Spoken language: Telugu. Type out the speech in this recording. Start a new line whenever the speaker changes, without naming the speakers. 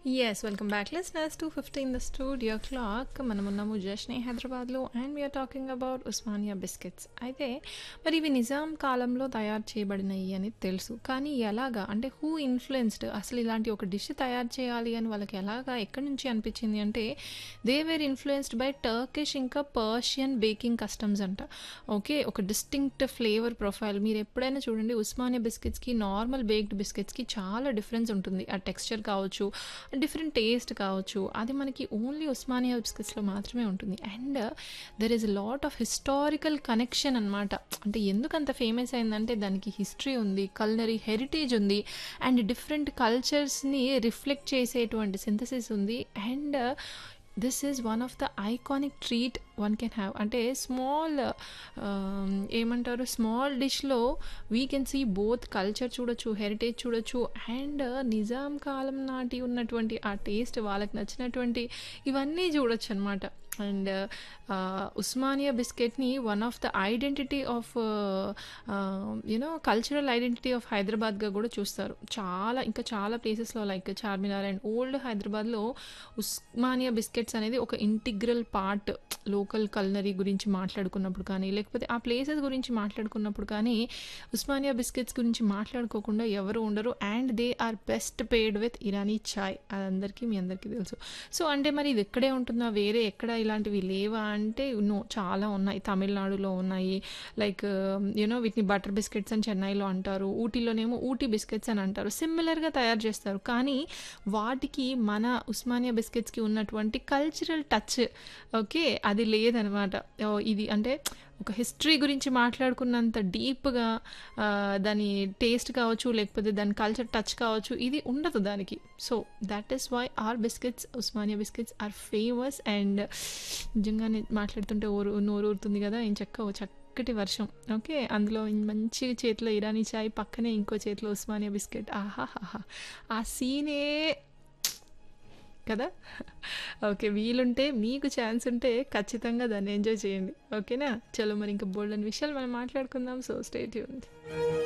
Yes, welcome back, listeners. 2:50 in the studio clock. మనమున్నాము జష్నే హైదరాబాద్లో and we're talking about Osmania biscuits అయితే మరి ఇవి నిజాం కాలంలో తయారు చేయబడినవి అని తెలుసు కానీ ఎలాగా అంటే హూ ఇన్ఫ్లుయెన్స్డ్ అసలు ఇలాంటి ఒక డిష్ తయారు చేయాలి అని వాళ్ళకి ఎలాగా ఎక్కడి నుంచి అనిపించింది అంటే they were influenced by Turkish ఇంకా పర్షియన్ బేకింగ్ కస్టమ్స్ అంట ఓకే ఒక డిస్టింక్ట్ ఫ్లేవర్ ప్రొఫైల్ మీరు ఎప్పుడైనా చూడండి ఉస్మానియా బిస్కెట్స్కి నార్మల్ బేక్డ్ బిస్కెట్స్కి చాలా డిఫరెన్స్ ఉంటుంది ఆ టెక్స్చర్ కావచ్చు డిఫరెంట్ టేస్ట్ కావచ్చు అది మనకి ఓన్లీ ఉస్మానియా బిస్కెట్స్లో మాత్రమే ఉంటుంది and there is lot of historical connection అనమాట అంటే ఎందుకు అంత ఫేమస్ అయిందంటే దానికి హిస్టరీ ఉంది కల్నరీ హెరిటేజ్ ఉంది అండ్ డిఫరెంట్ కల్చర్స్ని రిఫ్లెక్ట్ చేసేటువంటి సింథసిస్ ఉంది and this is one of the iconic treat one can have అంటే స్మాల్ ఏమంటారు స్మాల్ డిష్లో we can see both culture చూడొచ్చు హెరిటేజ్ చూడొచ్చు అండ్ నిజాం కాలం నాటి ఉన్నటువంటి ఆ టేస్ట్ వాళ్ళకి నచ్చినటువంటి ఇవన్నీ చూడొచ్చు అనమాట అండ్ ఉస్మానియా బిస్కెట్ని one of the identity of you know cultural identity of హైదరాబాద్గా కూడా చూస్తారు చాలా ఇంకా చాలా ప్లేసెస్లో లైక్ చార్మినార్ అండ్ ఓల్డ్ హైదరాబాద్లో ఉస్మానియా బిస్కెట్స్ అనేది ఒక ఇంటిగ్రల్ పార్ట్ లోకల్ కల్నరీ గురించి మాట్లాడుకున్నప్పుడు కానీ లేకపోతే ఆ ప్లేసెస్ గురించి మాట్లాడుకున్నప్పుడు కానీ ఉస్మానియా బిస్కెట్స్ గురించి మాట్లాడుకోకుండా ఎవరు ఉండరు and they are best paired with Irani chai అది అందరికీ మీ అందరికీ తెలుసు సో అంటే మరి ఇది ఎక్కడే ఉంటుందా వేరే ఎక్కడ ఇలాంటివి లేవా అంటే నో చాలా ఉన్నాయి తమిళనాడులో ఉన్నాయి లైక్ యూనో వీటిని బటర్ బిస్కెట్స్ అని చెన్నైలో అంటారు ఊటీలోనేమో ఊటీ బిస్కెట్స్ అని అంటారు సిమిలర్గా తయారు చేస్తారు కానీ వాటికి మన ఉస్మానియా బిస్కెట్స్కి ఉన్నటువంటి కల్చరల్ టచ్ ఓకే అది లేదనమాట ఇది అంటే ఒక హిస్టరీ గురించి మాట్లాడుకున్నంత డీప్గా దాని టేస్ట్ కావచ్చు లేకపోతే దాని కల్చర్ టచ్ కావచ్చు ఇది ఉండదు దానికి so that is why our biscuits Osmania biscuits are famous and నిజంగానే మాట్లాడుతుంటే ఓరు నోరు ఊరుతుంది కదా ఏం చక్క ఓ చక్కటి వర్షం ఓకే అందులో మంచి చేతిలో ఇరానీ చాయ్ పక్కనే ఇంకో చేతిలో ఉస్మానియా బిస్కెట్ ఆహాహా ఆ సీనే కదా ఓకే వీలుంటే మీకు ఛాన్స్ ఉంటే ఖచ్చితంగా దాన్ని ఎంజాయ్ చేయండి ఓకేనా చలో మరి ఇంకా బోల్డ్ అని విషయాలు మనం మాట్లాడుకుందాం సో స్టేట్ ఉంది